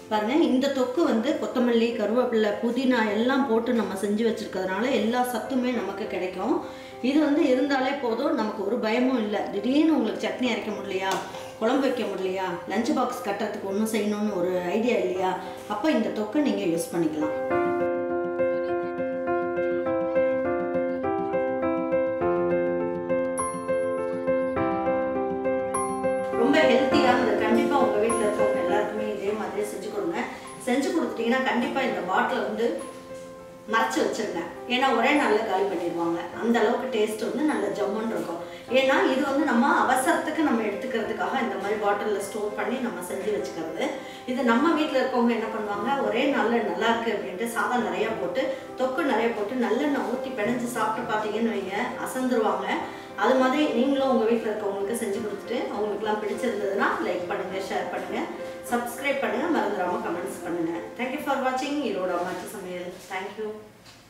பாருங்க இந்த தொக்கு வந்து கொத்தமல்லி கருவேப்பிலை புதினா எல்லாம் போட்டு நம்ம செஞ்சு வச்சிருக்கிறதுனால எல்லா சத்துமே நமக்கு கிடைக்கும் இது வந்து இருந்தாலே போதும் நமக்கு ஒரு பயமும் இல்லை திடீர்னு உங்களுக்கு சட்னி அரைக்க முடியலையா குழம்பு வைக்க முடியலையா லஞ்ச் பாக்ஸ் கட்டுறதுக்கு ஒன்றும் செய்யணும்னு ஒரு ஐடியா இல்லையா அப்போ இந்த தொக்கை நீங்கள் யூஸ் பண்ணிக்கலாம் ரொம்ப ஹெல்த்தியானது கண்டிப்பாக உங்கள் வீட்டில் இருக்கவங்க எல்லாருக்குமே இதே மாதிரி செஞ்சு கொடுங்க செஞ்சு கொடுத்துட்டீங்கன்னா கண்டிப்பாக இந்த பாட்டிலை வந்து மறைச்சு வச்சிருங்க ஏன்னா ஒரே நாளில் காலி பண்ணிடுவாங்க அந்த அளவுக்கு டேஸ்ட் வந்து நல்ல ஜம்முன்னு இருக்கும் ஏன்னா இது வந்து நம்ம அவசரத்துக்கு நம்ம எடுத்துக்கிறதுக்காக இந்த மாதிரி பாட்டிலில் ஸ்டோர் பண்ணி நம்ம செஞ்சு வச்சுக்கிறது இது நம்ம வீட்டில் இருக்கவங்க என்ன பண்ணுவாங்க ஒரே நாளில் நல்லா இருக்கு அப்படின்ட்டு சாதம் நிறையா போட்டு தொக்கு நிறைய போட்டு நல்லெண்ணெய் ஊற்றி பிணைஞ்சு சாப்பிட்டு பார்த்தீங்கன்னு வைங்க அசந்துருவாங்க அது மாதிரி நீங்களும் உங்கள் வீட்டில் இருக்கவங்களுக்கு செஞ்சு கொடுத்துட்டு அவங்களுக்குலாம் பிடிச்சிருந்ததுன்னா லைக் பண்ணுங்கள் ஷேர் பண்ணுங்கள் சப்ஸ்கிரைப் பண்ணுங்கள் மறந்துடாமல் கமெண்ட்ஸ் பண்ணுங்கள் தேங்க்யூ ஃபார் வாட்சிங் ஈரோட அம்மாச்சி சமையல் தேங்க்யூ